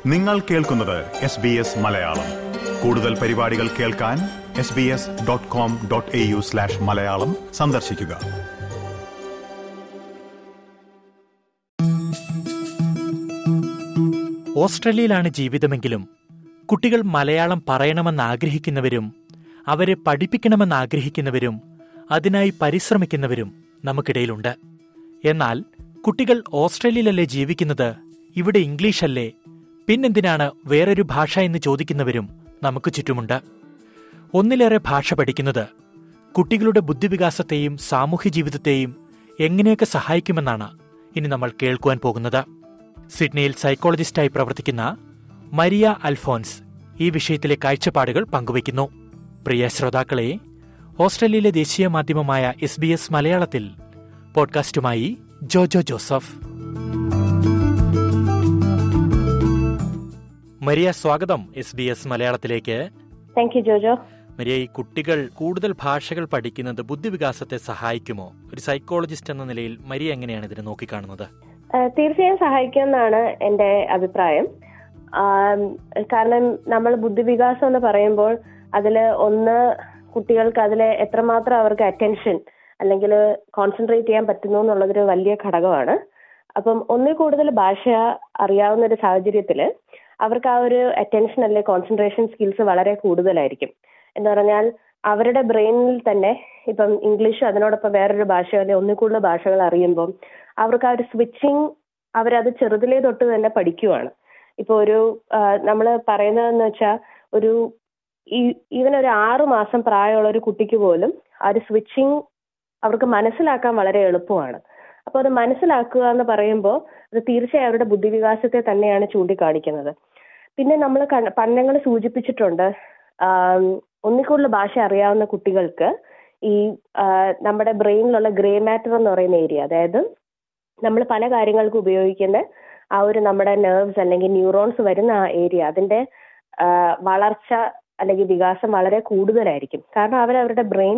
നിങ്ങൾ കേൾക്കുന്നത് S B S Malayalam കൂടുതൽ പരിപാടികൾ കേൾക്കാൻ S B S dot com dot A U slash Malayalam സന്ദർശിക്കുക ഓസ്ട്രേലിയയിലാണ് ജീവിതമെങ്കിലും കുട്ടികൾ മലയാളം പറയണമെന്ന് ആഗ്രഹിക്കുന്നവരും അവരെ പഠിപ്പിക്കണമെന്ന് ആഗ്രഹിക്കുന്നവരും അതിനായി പരിശ്രമിക്കുന്നവരും നമുക്കിടയിലുണ്ട് എന്നാൽ കുട്ടികൾ ഓസ്ട്രേലിയയിലല്ലേ ജീവിക്കുന്നത് ഇവിടെ ഇംഗ്ലീഷല്ലേ പിന്നെന്തിനാണ് വേറൊരു ഭാഷ എന്ന് ചോദിക്കുന്നവരും നമുക്ക് ചുറ്റുമുണ്ട് ഒന്നിലേറെ ഭാഷ പഠിക്കുന്നത് കുട്ടികളുടെ ബുദ്ധിവികാസത്തെയും സാമൂഹ്യ ജീവിതത്തെയും എങ്ങനെയൊക്കെ സഹായിക്കുമെന്നാണ് ഇനി നമ്മൾ കേൾക്കുവാൻ പോകുന്നത് സിഡ്നിയിൽ സൈക്കോളജിസ്റ്റായി പ്രവർത്തിക്കുന്ന മരിയ അൽഫോൻസ് ഈ വിഷയത്തിലെ കാഴ്ചപ്പാടുകൾ പങ്കുവയ്ക്കുന്നു പ്രിയ ശ്രോതാക്കളെ ഓസ്ട്രേലിയയിലെ ദേശീയ മാധ്യമമായ എസ് ബി എസ് മലയാളത്തിൽ പോഡ്കാസ്റ്റുമായി ജോജോ ജോസഫ് മരിയ സ്വാഗതം എസ് ബി എസ് മലയാളത്തിലേക്ക് താങ്ക് യു ജോജോ മരിയ ഈ കുട്ടികൾ കൂടുതൽ ഭാഷകൾ പഠിക്കുന്നത് ബുദ്ധിവികാസത്തെ സഹായിക്കുമോ ഒരു സൈക്കോളജിസ്റ്റ് എന്ന നിലയിൽ മരിയ എങ്ങനെയാണ് ഇതിനെ നോക്കിക്കാണുന്നത് ഏഹ് തീർച്ചയായും സഹായിക്കുമെന്നാണ് എൻ്റെ അഭിപ്രായം ആം, കാരണം നമ്മൾ ബുദ്ധിവികാസം എന്ന് പറയുമ്പോൾ അതിൽ ഒന്ന് കുട്ടികൾക്ക് അതിൽ എത്രമാത്രം അവർക്ക് അറ്റൻഷൻ അല്ലെങ്കിൽ കോൺസെൻട്രേറ്റ് ചെയ്യാൻ പറ്റുന്നു എന്നുള്ളതൊരു വലിയ ഘടകമാണ് അപ്പം ഒന്നിൽ കൂടുതൽ ഭാഷ അറിയാവുന്ന ഒരു സാഹചര്യത്തിൽ അവർക്ക് ആ ഒരു അറ്റൻഷൻ അല്ലെങ്കിൽ കോൺസെൻട്രേഷൻ സ്കിൽസ് വളരെ കൂടുതലായിരിക്കും എന്ന് പറഞ്ഞാൽ അവരുടെ ബ്രെയിനിൽ തന്നെ ഇപ്പം ഇംഗ്ലീഷ് അതിനോടൊപ്പം വേറൊരു ഭാഷയോ അല്ലെങ്കിൽ ഒന്നിൽ കൂടുതൽ ഭാഷകൾ അറിയുമ്പം അവർക്ക് ആ ഒരു സ്വിച്ചിങ് അവരത് ചെറുതിലേ തൊട്ട് തന്നെ പഠിക്കുവാണ് ഇപ്പൊ ഒരു നമ്മൾ പറയുന്നതെന്ന് വെച്ചാൽ ഒരു ഈവൻ ഒരു ആറു മാസം പ്രായമുള്ള ഒരു കുട്ടിക്ക് പോലും ആ ഒരു സ്വിച്ചിങ് അവർക്ക് മനസ്സിലാക്കാൻ വളരെ എളുപ്പമാണ് അപ്പോൾ അത് മനസ്സിലാക്കുക എന്ന് പറയുമ്പോൾ അത് തീർച്ചയായും അവരുടെ ബുദ്ധിവികാസത്തെ തന്നെയാണ് ചൂണ്ടിക്കാണിക്കുന്നത് പിന്നെ നമ്മൾ പഠനങ്ങൾ സൂചിപ്പിച്ചിട്ടുണ്ട് ആം, ഒന്നിൽ കൂടുതൽ ഭാഷ അറിയാവുന്ന കുട്ടികൾക്ക് ഈ ആ, നമ്മുടെ ബ്രെയിനിലുള്ള ഗ്രേ മാറ്റർ എന്ന് പറയുന്ന ഏരിയ അതായത് നമ്മൾ പല കാര്യങ്ങൾക്കും ഉപയോഗിക്കുന്ന ആ ഒരു നമ്മുടെ നെർവ്സ് അല്ലെങ്കിൽ ന്യൂറോൺസ് വരുന്ന ആ ഏരിയ അതിന്റെ ആ, വളർച്ച അല്ലെങ്കിൽ വികാസം വളരെ കൂടുതലായിരിക്കും കാരണം അവരവരുടെ ബ്രെയിൻ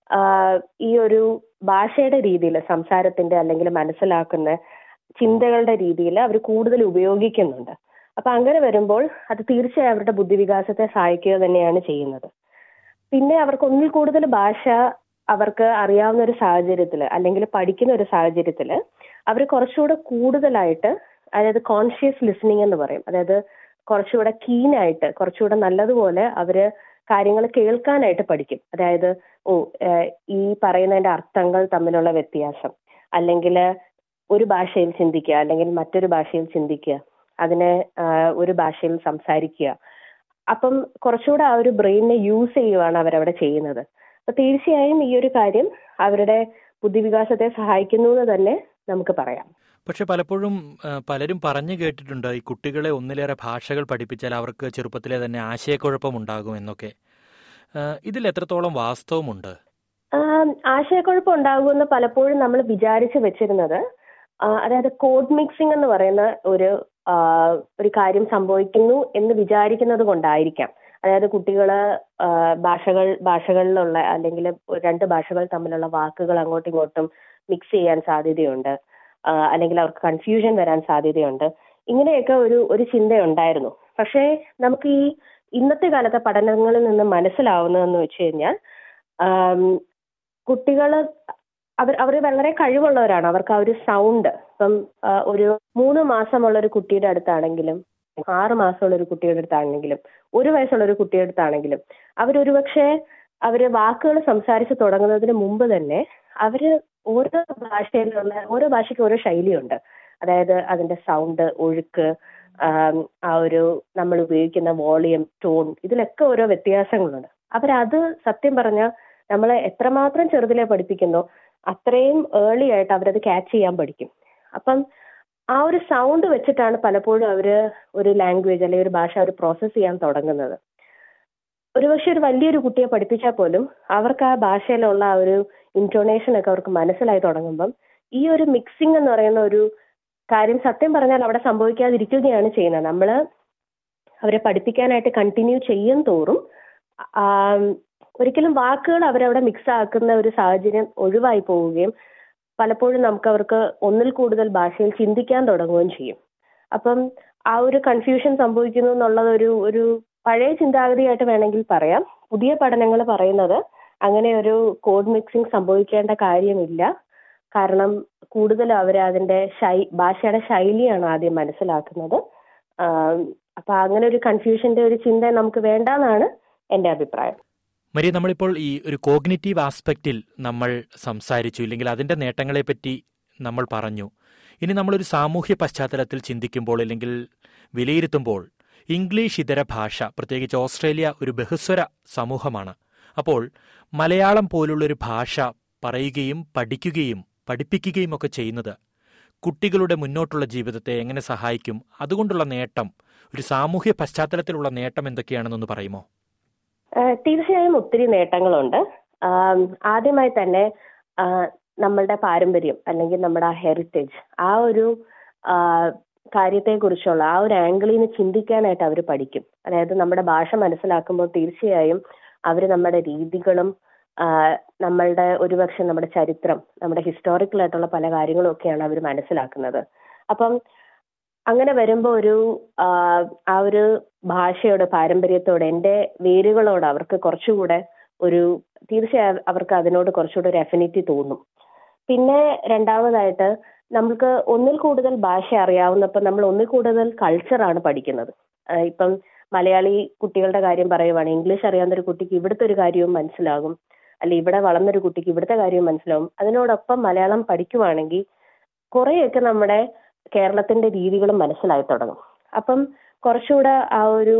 ഈ ഒരു ഭാഷയുടെ രീതിയിൽ സംസാരത്തിന്റെ അല്ലെങ്കിൽ മനസ്സിലാക്കുന്ന ചിന്തകളുടെ രീതിയിൽ അവർ കൂടുതൽ ഉപയോഗിക്കുന്നുണ്ട് അപ്പൊ അങ്ങനെ വരുമ്പോൾ അത് തീർച്ചയായും അവരുടെ ബുദ്ധിവികാസത്തെ സഹായിക്കുക തന്നെയാണ് ചെയ്യുന്നത് പിന്നെ അവർക്ക് ഒന്നിൽ കൂടുതൽ ഭാഷ അവർക്ക് അറിയാവുന്ന ഒരു സാഹചര്യത്തിൽ അല്ലെങ്കിൽ പഠിക്കുന്ന ഒരു സാഹചര്യത്തിൽ അവർ കുറച്ചുകൂടെ കൂടുതലായിട്ട് അതായത് കോൺഷ്യസ് ലിസണിങ് എന്ന് പറയും അതായത് കുറച്ചുകൂടെ കീനായിട്ട് കുറച്ചുകൂടെ നല്ലതുപോലെ അവര് കാര്യങ്ങൾ കേൾക്കാനായിട്ട് പഠിക്കും അതായത് ഓ ഏഹ് ഈ പറയുന്നതിന്റെ അർത്ഥങ്ങൾ തമ്മിലുള്ള വ്യത്യാസം അല്ലെങ്കിൽ ഒരു ഭാഷയിൽ ചിന്തിക്കുക അല്ലെങ്കിൽ മറ്റൊരു ഭാഷയിൽ ചിന്തിക്കുക അതിനെ ആഹ് ഒരു ഭാഷയിൽ സംസാരിക്കുക അപ്പം കുറച്ചുകൂടെ ആ ഒരു ബ്രെയിനിനെ യൂസ് ചെയ്യുവാണ് അവരവിടെ ചെയ്യുന്നത് അപ്പൊ തീർച്ചയായും ഈ ഒരു കാര്യം അവരുടെ ബുദ്ധിവികാസത്തെ സഹായിക്കുന്നു എന്ന് തന്നെ നമുക്ക് പറയാം പക്ഷെ പലപ്പോഴും ആ, പലരും പറഞ്ഞു കേട്ടിട്ടുണ്ട് ഈ കുട്ടികളെ ഒന്നിലേറെ ഭാഷകൾ പഠിപ്പിച്ചാൽ അവർക്ക് ചെറുപ്പത്തിലെ തന്നെ ആശയക്കുഴപ്പം ഉണ്ടാകും എന്നൊക്കെ ആ, ഇതിൽ എത്രത്തോളം വാസ്തവമുണ്ട് ആം, ആശയക്കുഴപ്പം ഉണ്ടാകുമെന്ന് പലപ്പോഴും നമ്മൾ വിചാരിച്ചു വെച്ചിരുന്നത് ആ, അതായത് കോഡ് മിക്സിംഗ് എന്ന് പറയുന്ന ഒരു ആ, ഒരു കാര്യം സംഭവിക്കുന്നു എന്ന് വിചാരിക്കുന്നത് കൊണ്ടായിരിക്കാം അതായത് കുട്ടികള് ആ, ഭാഷകൾ ഭാഷകളിലുള്ള അല്ലെങ്കിൽ രണ്ട് ഭാഷകൾ തമ്മിലുള്ള വാക്കുകൾ അങ്ങോട്ടും ഇങ്ങോട്ടും മിക്സ് ചെയ്യാൻ സാധ്യതയുണ്ട് ആ, അല്ലെങ്കിൽ അവർക്ക് കൺഫ്യൂഷൻ വരാൻ സാധ്യതയുണ്ട് ഇങ്ങനെയൊക്കെ ഒരു ഒരു ചിന്തയുണ്ടായിരുന്നു പക്ഷേ നമുക്ക് ഈ ഇന്നത്തെ കാലത്തെ പഠനങ്ങളിൽ നിന്ന് മനസ്സിലാവുന്നതെന്ന് വെച്ച് കഴിഞ്ഞാൽ ആം, കുട്ടികള് അവർ അവർ വളരെ കഴിവുള്ളവരാണ് അവർക്ക് ആ ഒരു സൗണ്ട് ഇപ്പം ആ, ഒരു മൂന്ന് മാസമുള്ള ഒരു കുട്ടിയുടെ അടുത്താണെങ്കിലും ആറ് മാസമുള്ള ഒരു കുട്ടിയുടെ അടുത്താണെങ്കിലും ഒരു വയസ്സുള്ള ഒരു കുട്ടിയുടെ അടുത്താണെങ്കിലും അവരൊരുപക്ഷെ അവര് വാക്കുകൾ സംസാരിച്ച് തുടങ്ങുന്നതിന് മുമ്പ് തന്നെ അവര് ഓരോ ഭാഷയിലുള്ള ഓരോ ഭാഷയ്ക്ക് ഓരോ ശൈലിയുണ്ട് അതായത് അതിന്റെ സൗണ്ട് ഒഴുക്ക് ആം, ആ ഒരു നമ്മൾ ഉപയോഗിക്കുന്ന വോളിയം ടോൺ ഇതിലൊക്കെ ഓരോ വ്യത്യാസങ്ങളുണ്ട് അവരത് സത്യം പറഞ്ഞാൽ നമ്മളെ എത്രമാത്രം ചെറുതിലെ പഠിപ്പിക്കുന്നോ അത്രയും ഏർലി ആയിട്ട് അവരത് ക്യാച്ച് ചെയ്യാൻ പഠിക്കും അപ്പം ആ ഒരു സൗണ്ട് വെച്ചിട്ടാണ് പലപ്പോഴും അവര് ഒരു ലാംഗ്വേജ് അല്ലെങ്കിൽ ഒരു ഭാഷ അവർ പ്രോസസ്സ് ചെയ്യാൻ തുടങ്ങുന്നത് ഒരുപക്ഷെ ഒരു വലിയൊരു കുട്ടിയെ പഠിപ്പിച്ചാൽ പോലും അവർക്ക് ആ ഭാഷയിലുള്ള ആ ഒരു ഇൻറ്റോണേഷൻ ഒക്കെ അവർക്ക് മനസ്സിലായി തുടങ്ങുമ്പം ഈ ഒരു മിക്സിംഗ് എന്ന് പറയുന്ന ഒരു കാര്യം സത്യം പറഞ്ഞാൽ അവിടെ സംഭവിക്കാതിരിക്കുകയാണ് ചെയ്യുന്നത് നമ്മൾ അവരെ പഠിപ്പിക്കാനായിട്ട് കണ്ടിന്യൂ ചെയ്യും തോറും ആം, ഒരിക്കലും വാക്കുകൾ അവരവിടെ മിക്സ് ആക്കുന്ന ഒരു സാഹചര്യം ഒഴിവായി പോവുകയും പലപ്പോഴും നമുക്ക് അവർക്ക് ഒന്നിൽ കൂടുതൽ ഭാഷയിൽ ചിന്തിക്കാൻ തുടങ്ങുകയും ചെയ്യും അപ്പം ആ ഒരു കൺഫ്യൂഷൻ സംഭവിക്കുന്നു എന്നുള്ളത് ഒരു ഒരു പഴയ ചിന്താഗതിയായിട്ട് വേണമെങ്കിൽ പറയാം പുതിയ പഠനങ്ങൾ പറയുന്നത് അങ്ങനെ ഒരു കോഡ് മിക്സിംഗ് സംഭവിക്കേണ്ട കാര്യമില്ല കാരണം കൂടുതൽ അവർ അതിന്റെ ശൈ ഭാഷയുടെ ശൈലിയാണ് ആദ്യം മനസ്സിലാക്കുന്നത് അപ്പൊ അങ്ങനെ ഒരു കൺഫ്യൂഷന്റെ ഒരു ചിന്ത നമുക്ക് വേണ്ടെന്നാണ് എന്റെ അഭിപ്രായം മരിയ നമ്മളിപ്പോൾ ഈ ഒരു കോഗ്നിറ്റീവ് ആസ്പെക്റ്റിൽ നമ്മൾ സംസാരിച്ചു ഇല്ലെങ്കിൽ അതിന്റെ നേട്ടങ്ങളെ പറ്റി നമ്മൾ പറഞ്ഞു ഇനി നമ്മളൊരു സാമൂഹ്യ പശ്ചാത്തലത്തിൽ ചിന്തിക്കുമ്പോൾ അല്ലെങ്കിൽ വിലയിരുത്തുമ്പോൾ ഇംഗ്ലീഷ് ഇതര ഭാഷ പ്രത്യേകിച്ച് ഓസ്ട്രേലിയ ഒരു ബഹുസ്വര സമൂഹമാണ് അപ്പോൾ മലയാളം പോലുള്ളൊരു ഭാഷ പറയുകയും പഠിക്കുകയും പഠിപ്പിക്കുകയും ഒക്കെ ചെയ്യുന്നത് കുട്ടികളുടെ മുന്നോട്ടുള്ള ജീവിതത്തെ എങ്ങനെ സഹായിക്കും അതുകൊണ്ടുള്ള നേട്ടം ഒരു സാമൂഹ്യ പശ്ചാത്തലത്തിലുള്ള നേട്ടം എന്തൊക്കെയാണെന്നൊന്ന് പറയുമോ തീർച്ചയായും ഒത്തിരി നേട്ടങ്ങളുണ്ട് ആദ്യമായി തന്നെ നമ്മളുടെ പാരമ്പര്യം അല്ലെങ്കിൽ നമ്മുടെ ആ ഹെറിറ്റേജ് ആ ഒരു കാര്യത്തെക്കുറിച്ചുള്ള ആ ഒരു ആംഗിളിൽ നിന്ന് ചിന്തിക്കാനായിട്ട് അവർ പഠിക്കും അതായത് നമ്മുടെ ഭാഷ മനസ്സിലാക്കുമ്പോൾ തീർച്ചയായും അവർ നമ്മുടെ രീതികളും നമ്മളുടെ ഒരുപക്ഷെ നമ്മുടെ ചരിത്രം നമ്മുടെ ഹിസ്റ്റോറിക്കൽ ആയിട്ടുള്ള പല കാര്യങ്ങളും ഒക്കെയാണ് അവർ മനസ്സിലാക്കുന്നത് അപ്പം അങ്ങനെ വരുമ്പോൾ ഒരു ആ ഒരു ഭാഷയോട് പാരമ്പര്യത്തോട് എൻ്റെ വേരുകളോട് അവർക്ക് കുറച്ചുകൂടെ ഒരു തീർച്ചയായും അവർക്ക് അതിനോട് കുറച്ചുകൂടെ ഒരു അഫിനിറ്റി തോന്നും പിന്നെ രണ്ടാമതായിട്ട് നമുക്ക് ഒന്നിൽ കൂടുതൽ ഭാഷ അറിയാവുന്നപ്പോൾ നമ്മൾ ഒന്നിൽ കൂടുതൽ കൾച്ചറാണ് പഠിക്കുന്നത് ഇപ്പം മലയാളി കുട്ടികളുടെ കാര്യം പറയുവാണ് ഇംഗ്ലീഷ് അറിയാവുന്ന ഒരു കുട്ടിക്ക് ഇവിടുത്തെ ഒരു കാര്യവും മനസ്സിലാകും അല്ലെ ഇവിടെ വളർന്നൊരു കുട്ടിക്ക് ഇവിടുത്തെ കാര്യവും മനസ്സിലാവും അതിനോടൊപ്പം മലയാളം പഠിക്കുവാണെങ്കിൽ കുറേയൊക്കെ നമ്മുടെ കേരളത്തിന്റെ രീതികളും മനസ്സിലായി തുടങ്ങും അപ്പം കുറച്ചുകൂടെ ആ ഒരു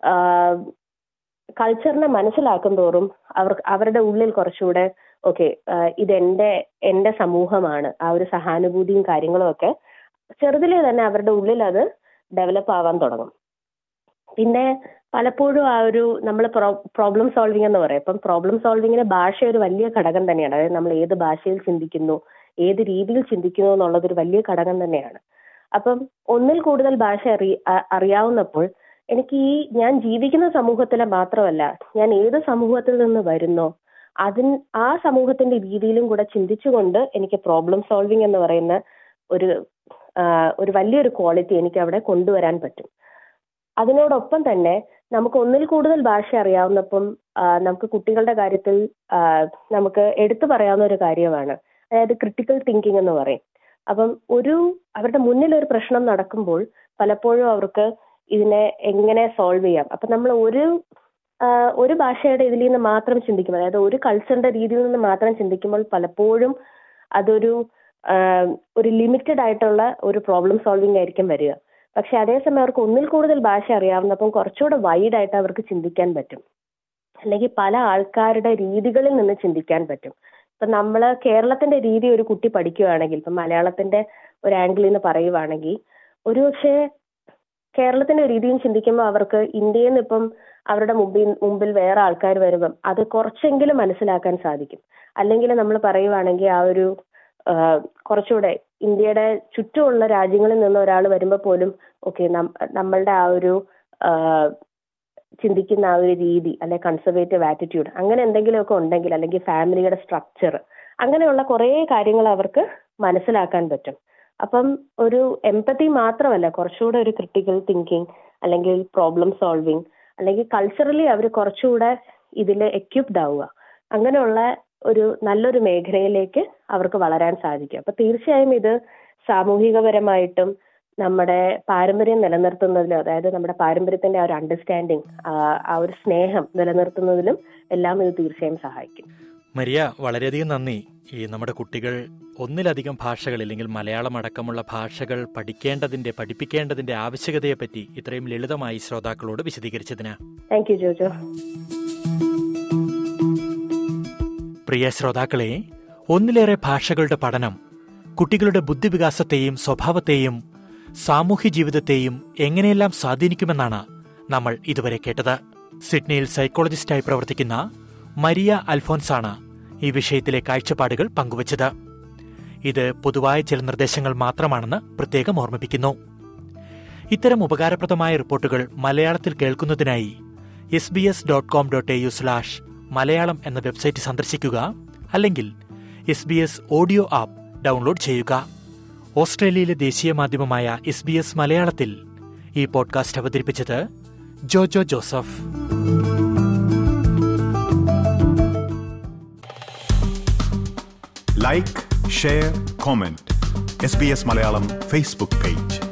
കൾച്ചറിനെ മനസ്സിലാക്കും തോറും അവർ അവരുടെ ഉള്ളിൽ കുറച്ചുകൂടെ ഓക്കെ ഇത് എന്റെ എന്റെ സമൂഹമാണ് ആ ഒരു സഹാനുഭൂതിയും കാര്യങ്ങളും ഒക്കെ ചെറുതിലെ തന്നെ അവരുടെ ഉള്ളിൽ അത് ഡെവലപ്പ് ആവാൻ തുടങ്ങും പിന്നെ പലപ്പോഴും ആ ഒരു നമ്മൾ പ്രോബ്ലം സോൾവിംഗ് എന്ന് പറയും ഇപ്പം പ്രോബ്ലം സോൾവിങ്ങിന് ഭാഷ ഒരു വലിയ ഘടകം തന്നെയാണ് അതായത് നമ്മൾ ഏത് ഭാഷയിൽ ചിന്തിക്കുന്നു ഏത് രീതിയിൽ ചിന്തിക്കുന്നു എന്നുള്ളത് ഒരു വലിയ ഘടകം തന്നെയാണ് അപ്പം ഒന്നിൽ കൂടുതൽ ഭാഷ അറി അറിയാവുന്നപ്പോൾ എനിക്ക് ഈ ഞാൻ ജീവിക്കുന്ന സമൂഹത്തിലെ മാത്രമല്ല ഞാൻ ഏത് സമൂഹത്തിൽ നിന്ന് വരുന്നോ അതിൻ ആ സമൂഹത്തിന്റെ രീതിയിലും കൂടെ ചിന്തിച്ചുകൊണ്ട് എനിക്ക് പ്രോബ്ലം സോൾവിംഗ് എന്ന് പറയുന്ന ഒരു ഒരു വലിയൊരു ക്വാളിറ്റി എനിക്ക് അവിടെ കൊണ്ടുവരാൻ പറ്റും അതിനോടൊപ്പം തന്നെ നമുക്ക് ഒന്നിൽ കൂടുതൽ ഭാഷ അറിയാവുന്നപ്പം നമുക്ക് കുട്ടികളുടെ കാര്യത്തിൽ നമുക്ക് എടുത്തു പറയാവുന്ന ഒരു കാര്യമാണ് അതായത് ക്രിട്ടിക്കൽ തിങ്കിങ് എന്ന് പറയും അപ്പം ഒരു അവരുടെ മുന്നിൽ ഒരു പ്രശ്നം നടക്കുമ്പോൾ പലപ്പോഴും അവർക്ക് ഇതിനെ എങ്ങനെ സോൾവ് ചെയ്യാം അപ്പൊ നമ്മൾ ഒരു ഒരു ഭാഷയുടെ ഇതിൽ നിന്ന് മാത്രം ചിന്തിക്കും അതായത് ഒരു കൾച്ചറിന്റെ രീതിയിൽ നിന്ന് മാത്രം ചിന്തിക്കുമ്പോൾ പലപ്പോഴും അതൊരു ഒരു ലിമിറ്റഡ് ആയിട്ടുള്ള ഒരു പ്രോബ്ലം സോൾവിംഗ് ആയിരിക്കും വരിക പക്ഷെ അതേസമയം അവർക്ക് ഒന്നിൽ കൂടുതൽ ഭാഷ അറിയാവുന്നപ്പം കുറച്ചുകൂടെ വൈഡ് ആയിട്ട് അവർക്ക് ചിന്തിക്കാൻ പറ്റും അല്ലെങ്കിൽ പല ആൾക്കാരുടെ രീതികളിൽ നിന്ന് ചിന്തിക്കാൻ പറ്റും ഇപ്പൊ നമ്മൾ കേരളത്തിന്റെ രീതി ഒരു കുട്ടി പഠിക്കുകയാണെങ്കിൽ ഇപ്പൊ മലയാളത്തിന്റെ ഒരു ആംഗിളിൽ നിന്ന് പറയുവാണെങ്കിൽ ഒരു പക്ഷേ കേരളത്തിന്റെ രീതിയും ചിന്തിക്കുമ്പോൾ അവർക്ക് ഇന്ത്യയിൽ നിന്ന് ഇപ്പം അവരുടെ മുമ്പിൽ മുമ്പിൽ വേറെ ആൾക്കാർ വരുമ്പം അത് കുറച്ചെങ്കിലും മനസ്സിലാക്കാൻ സാധിക്കും അല്ലെങ്കിൽ നമ്മൾ പറയുവാണെങ്കിൽ ആ ഒരു കുറച്ചുകൂടെ ഇന്ത്യയുടെ ചുറ്റുമുള്ള രാജ്യങ്ങളിൽ നിന്ന് ഒരാൾ വരുമ്പോൾ പോലും ഓക്കെ നമ്മളുടെ ആ ഒരു ചിന്തിക്കുന്ന ആ ഒരു രീതി അല്ലെ കൺസർവേറ്റീവ് ആറ്റിറ്റ്യൂഡ് അങ്ങനെ എന്തെങ്കിലുമൊക്കെ ഉണ്ടെങ്കിൽ അല്ലെങ്കിൽ ഫാമിലിയുടെ സ്ട്രക്ചർ അങ്ങനെയുള്ള കുറേ കാര്യങ്ങൾ അവർക്ക് മനസ്സിലാക്കാൻ പറ്റും അപ്പം ഒരു എംപതി മാത്രമല്ല കുറച്ചുകൂടെ ഒരു ക്രിട്ടിക്കൽ തിങ്കിങ് അല്ലെങ്കിൽ പ്രോബ്ലം സോൾവിങ് അല്ലെങ്കിൽ കൾച്ചറലി അവർ കുറച്ചുകൂടെ ഇതിൽ എക്യുപ്ഡ് ആവുക അങ്ങനെയുള്ള ഒരു നല്ലൊരു മേഖലയിലേക്ക് അവർക്ക് വളരാൻ സാധിക്കും അപ്പൊ തീർച്ചയായും ഇത് സാമൂഹികപരമായിട്ടും നമ്മുടെ പാരമ്പര്യം നിലനിർത്തുന്നതിലും അതായത് നമ്മുടെ പാരമ്പര്യത്തിന്റെ ആ ഒരു അണ്ടർസ്റ്റാൻഡിങ് ആ ഒരു സ്നേഹം നിലനിർത്തുന്നതിലും എല്ലാം ഇത് തീർച്ചയായും സഹായിക്കും മരിയ വളരെയധികം നന്ദി ഈ നമ്മുടെ കുട്ടികൾ ഒന്നിലധികം ഭാഷകൾ അല്ലെങ്കിൽ മലയാളം അടക്കമുള്ള ഭാഷകൾ പഠിക്കേണ്ടതിന്റെ പഠിപ്പിക്കേണ്ടതിന്റെ ആവശ്യകതയെപ്പറ്റി ഇത്രയും ലളിതമായി ശ്രോതാക്കളോട് വിശദീകരിച്ചതിന് താങ്ക് യു ജോജോ പ്രിയ ശ്രോതാക്കളെ ഒന്നിലേറെ ഭാഷകളുടെ പഠനം കുട്ടികളുടെ ബുദ്ധിവികാസത്തെയും സ്വഭാവത്തെയും സാമൂഹ്യ ജീവിതത്തെയും എങ്ങനെയെല്ലാം സ്വാധീനിക്കുമെന്നാണ് നമ്മൾ ഇതുവരെ കേട്ടത് സിഡ്നിയിൽ സൈക്കോളജിസ്റ്റായി പ്രവർത്തിക്കുന്ന മരിയ അൽഫോൻസാണ് ഈ വിഷയത്തിലെ കാഴ്ചപ്പാടുകൾ പങ്കുവച്ചത് ഇത് പൊതുവായ ചില നിർദ്ദേശങ്ങൾ മാത്രമാണെന്ന് പ്രത്യേകം ഓർമ്മിപ്പിക്കുന്നു ഇത്തരം ഉപകാരപ്രദമായ റിപ്പോർട്ടുകൾ മലയാളത്തിൽ കേൾക്കുന്നതിനായി S B S dot com dot A U slash Malayalam എന്ന വെബ്സൈറ്റ് സന്ദർശിക്കുക അല്ലെങ്കിൽ S B S audio app download ചെയ്യുക ഓസ്ട്രേലിയയിലെ ദേശീയ മാധ്യമമായ എസ് ബി എസ് മലയാളത്തിൽ ഈ പോഡ്കാസ്റ്റ് അവതരിപ്പിച്ചത് Jojo Joseph like share comment S B S Malayalam Facebook page